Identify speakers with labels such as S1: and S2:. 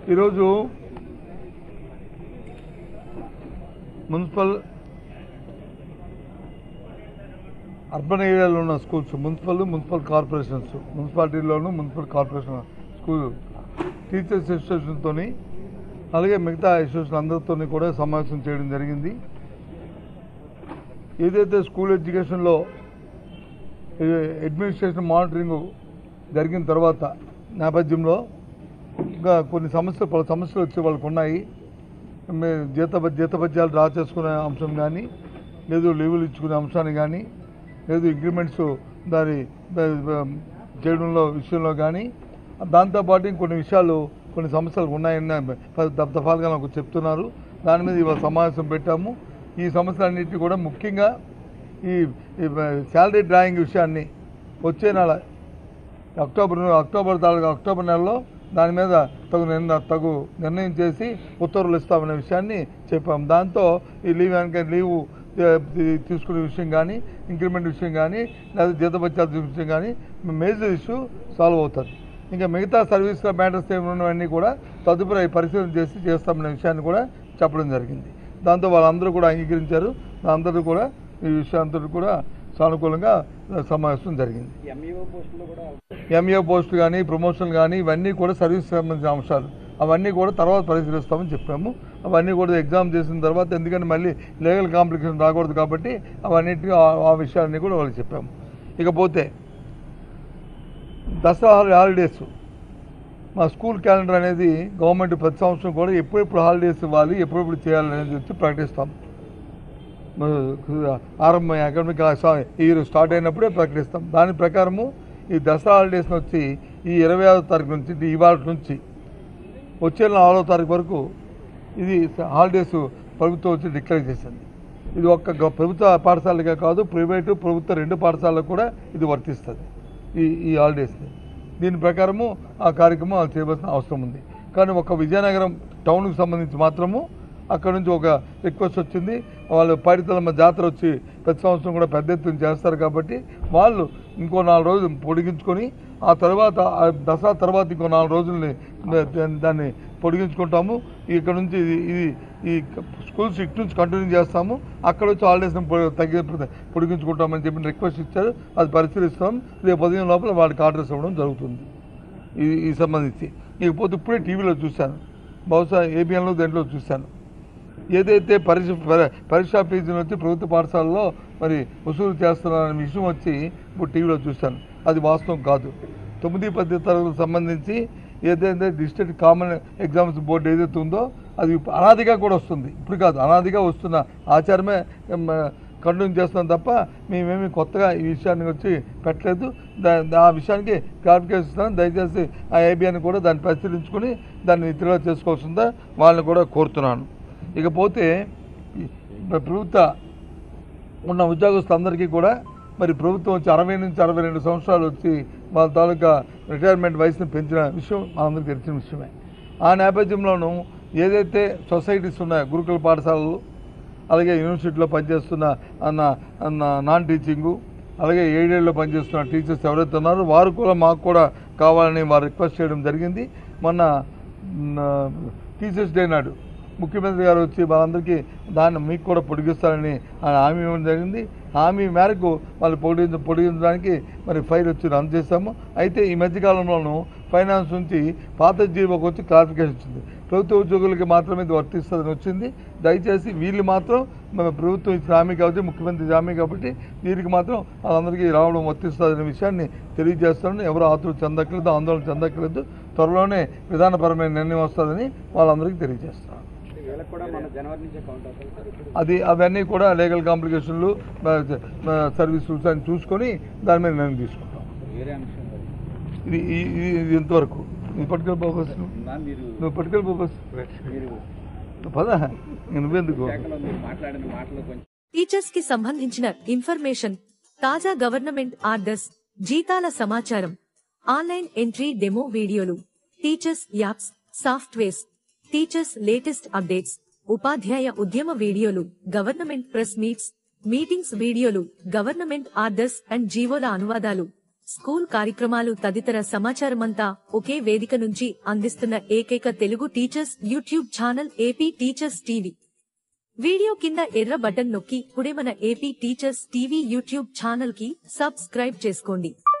S1: ఈరోజు municipal urban ఏరియాలో ఉన్న స్కూల్స్ మున్సిపల్ మున్సిపల్ కార్పొరేషన్స్ మున్సిపాలిటీలోను మున్సిపల్ కార్పొరేషన్ స్కూల్ టీచర్స్ అసోసియేషన్తో అలాగే మిగతా అసోసియేషన్ అందరితో కూడా సమావేశం చేయడం జరిగింది ఏదైతే స్కూల్ ఎడ్యుకేషన్లో అడ్మినిస్ట్రేషన్ మానిటరింగ్ జరిగిన తర్వాత నేపథ్యంలో ఇంకా కొన్ని సమస్యలు పలు సమస్యలు వచ్చి వాళ్ళకు ఉన్నాయి మే- జీత జీతపద్యాలు డ్రా చేసుకునే అంశం కానీ లేదు లీవులు ఇచ్చుకునే అంశాన్ని కానీ లేదు ఇంక్రిమెంట్స్ దాని ద- ద- చేయడంలో విషయంలో కానీ దాంతోపాటు ఇంకొన్ని విషయాలు కొన్ని సమస్యలు ఉన్నాయని ప- దఫ- దఫాలుగా నాకు చెప్తున్నారు దాని మీద ఇవాళ సమావేశం పెట్టాము ఈ సమస్యలన్నింటినీ కూడా ముఖ్యంగా ఈ ఈ శాలరీ డ్రాయింగ్ విషయాన్ని వచ్చే నెల అక్టోబర్ అక్టోబర్ తాలూకా అక్టోబర్ నెలలో దాని మీద తగు నిర్ణ తగు నిర్ణయం చేసి ఉత్తర్వులు ఇస్తామనే విషయాన్ని చెప్పాం దాంతో ఈ లీవ్ వెనక లీవ్ ఏ, తీ- తీసుకునే విషయం కానీ ఇంక్రిమెంట్ విషయం కానీ లేదా జీతభత్యాల విషయం కానీ మేజర్ ఇష్యూ సాల్వ్ అవుతుంది ఇంకా మిగతా సర్వీస్ మ్యాటర్స్ ఏమి ఉన్నవన్నీ కూడా తదుపరి పరిశీలన చేసి చేస్తామనే విషయాన్ని కూడా చెప్పడం జరిగింది దాంతో వాళ్ళందరూ కూడా అంగీకరించారు అందరూ కూడా ఈ విషయాంతో కూడా సానుకూలంగా సమావేశం జరిగింది
S2: ఎంఈఓ పోస్టులో కూడా
S1: ఎంఏ పోస్ట్ కానీ ప్రమోషన్ కానీ ఇవన్నీ కూడా సర్వీస్ సంబంధించిన అంశాలు అవన్నీ కూడా తర్వాత పరిశీలిస్తామని చెప్పాము అవన్నీ కూడా ఎగ్జామ్ చేసిన తర్వాత ఎందుకంటే మళ్ళీ లీగల్ కాంప్లికేషన్ రాకూడదు కాబట్టి అవన్నిటి ఆ- ఆ విషయాలన్నీ కూడా వాళ్ళకి చెప్పాము ఇకపోతే దసరా హాలిడేస్ మా స్కూల్ క్యాలెండర్ అనేది గవర్నమెంట్ ప్రతి సంవత్సరం కూడా ఎప్పుడెప్పుడు హాలిడేస్ ఇవ్వాలి ఎప్పుడెప్పుడు చేయాలి అనేది వచ్చి ప్రకటిస్తాం ఆరంభం అకాడమిక్ ఇయర్ స్టార్ట్ అయినప్పుడే ప్రకటిస్తాం దాని ప్రకారము ఈ దసరా హాలిడేస్ వచ్చి ఈ ఇరవై ఆరో తారీఖు నుంచి ఇది ఇవాళ నుంచి వచ్చే నెల ఆరో తారీఖు వరకు ఇది హాలిడేస్ ప్రభుత్వం వచ్చి డిక్లేర్ చేసింది ఇది ఒక్క గ- ప్రభుత్వ పాఠశాలకే కాదు ప్రైవేటు ప్రభుత్వ రెండు పాఠశాలకు కూడా ఇది వర్తిస్తుంది ఈ ఈ హాలిడేస్ని దీని ప్రకారము ఆ కార్యక్రమం వాళ్ళు చేయవలసిన అవసరం ఉంది కానీ ఒక విజయనగరం టౌన్కి సంబంధించి మాత్రము అక్కడ నుంచి ఒక రిక్వెస్ట్ వచ్చింది వాళ్ళు పైడితలమ్మ జాతర వచ్చి ప్రతి సంవత్సరం కూడా పెద్ద ఎత్తున చేస్తారు కాబట్టి వాళ్ళు ఇంకో నాలుగు రోజులు పొడిగించుకొని ఆ తర్వాత ఆ దసరా తర్వాత ఇంకో నాలుగు రోజుల్ని దా- దాన్ని పొడిగించుకుంటాము ఇక్కడ నుంచి ఇది ఇది ఈ స్కూల్స్ ఇటు నుంచి కంటిన్యూ చేస్తాము అక్కడ వచ్చి హాలిడేస్ని పొ- తగ్గి పొడిగించుకుంటామని చెప్పి రిక్వెస్ట్ ఇచ్చారు అది పరిశీలిస్తాం రేపు ఉదయం లోపల వాళ్ళకి ఆర్డర్స్ ఇవ్వడం జరుగుతుంది ఈ ఈ సంబంధించి ఇకపోతే ఇప్పుడే టీవీలో చూశాను బహుశా ఏబిఎన్లో దేంట్లో చూశాను ఏదైతే పరీక్ష పరి- పరీక్షా ఫీజును వచ్చి ప్రభుత్వ పాఠశాలలో మరి వసూలు చేస్తున్నారనే విషయం వచ్చి ఇప్పుడు టీవీలో చూశాను అది వాస్తవం కాదు తొమ్మిది పది తరగతులకు సంబంధించి ఏదైతే డిస్ట్రిక్ట్ కామన్ ఎగ్జామ్స్ బోర్డు ఏదైతే ఉందో అది ఇప్పుడు అనాదిగా కూడా వస్తుంది ఇప్పుడు కాదు అనాదిగా వస్తున్న ఆచారమే కంటిన్యూ చేస్తున్నాం తప్ప మేమేమి కొత్తగా ఈ విషయాన్ని వచ్చి పెట్టలేదు దా- దా- ఆ విషయానికి క్లారిఫికేషన్ ఇస్తాను దయచేసి ఆ ఏబిఎన్ కూడా దాన్ని పరిశీలించుకొని దాన్ని విత్డ్రా చేసుకోవాల్సిందా వాళ్ళని కూడా కోరుతున్నాను ఇకపోతే ఈ ప్రభుత్వ ఉన్న ఉద్యోగస్తులందరికీ కూడా మరి ప్రభుత్వం వచ్చి అరవై నుంచి అరవై రెండు సంవత్సరాలు వచ్చి వాళ్ళ తాలూకా రిటైర్మెంట్ వయసును పెంచిన విషయం మనందరికీ తెలిసిన విషయమే ఆ నేపథ్యంలోనూ ఏదైతే సొసైటీస్ ఉన్నాయో గురుకుల పాఠశాలలు అలాగే యూనివర్సిటీలో పనిచేస్తున్న అన్న అన్న నాన్ టీచింగు అలాగే ఏడేళ్ళలో పనిచేస్తున్న టీచర్స్ ఎవరైతే ఉన్నారో వారు కూడా మాకు కూడా కావాలని వారు రిక్వెస్ట్ చేయడం జరిగింది మొన్న మ్, టీచర్స్ డే నాడు ముఖ్యమంత్రి గారు వచ్చి వాళ్ళందరికీ దాన్ని మీకు కూడా పొడిగిస్తారని ఆయన హామీ ఇవ్వడం జరిగింది హామీ మేరకు వాళ్ళు పొడిగించ పొడిగించడానికి మరి ఫైల్ వచ్చి రన్ చేశాము అయితే ఈ మధ్యకాలంలోనూ ఫైనాన్స్ నుంచి పాత జీవోకి వచ్చి క్లారిఫికేషన్ వచ్చింది ప్రభుత్వ ఉద్యోగులకి మాత్రమే ఇది వర్తిస్తుందని వచ్చింది దయచేసి వీళ్ళు మాత్రం మన ప్రభుత్వం ఇచ్చిన హామీ కాబట్టి ముఖ్యమంత్రి ఇచ్చిన హామీ కాబట్టి వీరికి మాత్రం వాళ్ళందరికీ రావడం వర్తిస్తుందనే విషయాన్ని తెలియజేస్తాను ఎవరు ఆతులు చెందక్కర్లేదు ఆందోళన చెందక్కర్లేదు త్వరలోనే విధానపరమైన నిర్ణయం వస్తుందని వాళ్ళందరికీ తెలియజేస్తాను
S2: వీళ్ళకి కూడా మన జనవరి నుంచే కౌంట్ అవుతుంది సార్ ఇప్పుడు
S1: అది అవన్నీ కూడా లీగల్ కాంప్లికేషన్లు సర్వీస్ రూల్స్ అని చూసుకొని దాని మీద నిర్ణయం తీసుకుంటాం
S2: వేరే అంశం మరి.
S1: ఇది ఈ- ఇది ఇది ఇంతవరకు నువ్వు పట్టుకెళ్ళి పోబస్ నువ్వు
S2: నా మీరు
S1: నువ్వు పట్టుకెళ్ళి పోబస్
S2: మీరు
S1: పద నువ్వెందుకు
S2: శాఖలో మీరు మాట్లాడిన మాటలు కొంచెం
S3: టీచర్స్ కి సంబంధించిన ఇన్ఫర్మేషన్ తాజా గవర్నమెంట్ ఆర్డర్స్ జీతాల సమాచారం ఆన్లైన్ ఎంట్రీ డెమో వీడియోలు teachers apps softwares teachers latest updates ఉపాధ్యాయ ఉద్యమ వీడియోలు గవర్నమెంట్ ప్రెస్ మీట్స్ మీటింగ్స్ వీడియోలు గవర్నమెంట్ ఆర్డర్స్ అండ్ జీవోల అనువాదాలు స్కూల్ కార్యక్రమాలు తదితర సమాచారమంతా ఒకే వేదిక నుంచి అందిస్తున్న ఏకైక Telugu teachers YouTube channel AP teachers TV video కింద ఎర్ర బటన్ నొక్కి ఇప్పుడే మన AP teachers TV YouTube channel కి సబ్స్క్రైబ్ చేసుకోండి